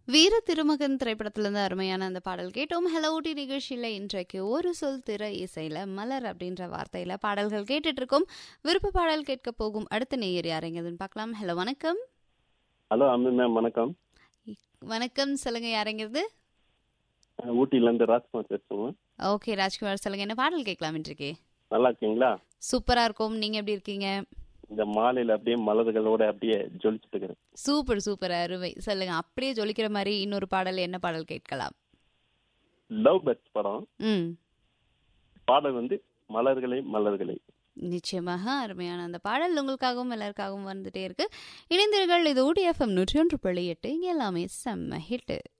வீர திருமகன் திரைப்படத்திலிருந்து அருமையான அந்த பாடல் கேட்டோம் ஹலோ ஊட்டி நிகழ்ச்சியில் இன்றைக்கு ஒரு சொல் திரை இசையில் மலர் அப்படின்ற வார்த்தையில் பாடல்கள் கேட்டுட்டு இருக்கோம் விருப்ப பாடல் கேட்க போகும் அடுத்த நேயர் யாரெங்கதுன்னு பார்க்கலாம் ஹலோ வணக்கம் ஹலோ அம்மி மேம் வணக்கம் வணக்கம் சொல்லுங்க யாரெங்கிறது அஹ் ஊட்டியிலேருந்து ராஜ்குமார் பேசுவோம் ஓகே ராஜ்குமார் சொல்லுங்க என்ன பாடல் கேட்கலாம் இன்றைக்கு நல்லா இருக்கீங்களா சூப்பரா இருக்கும் நீங்க எப்படி இருக்கீங்க இந்த மாலையில அப்படியே மலர்களோட அப்படியே ஜொலிச்சுட்டு இருக்கிறேன் சூப்பர் சூப்பர் அருமை சொல்லுங்க அப்படியே ஜொலிக்கிற மாதிரி இன்னொரு பாடல் என்ன பாடல் கேட்கலாம் லவ் பெர்ட்ஸ் படம் ம் பாடல் வந்து மலர்களே மலர்களே நிச்சயமாக அருமையான அந்த பாடல் உங்களுக்காகவும் எல்லாருக்காகவும் வந்துட்டே இருக்கு இணைந்தீர்கள் இது ஊடி எஃப்எம் நூற்றி ஒன்று புள்ளி எட்டு இங்கே எல்லாமே செம்ம ஹிட்டு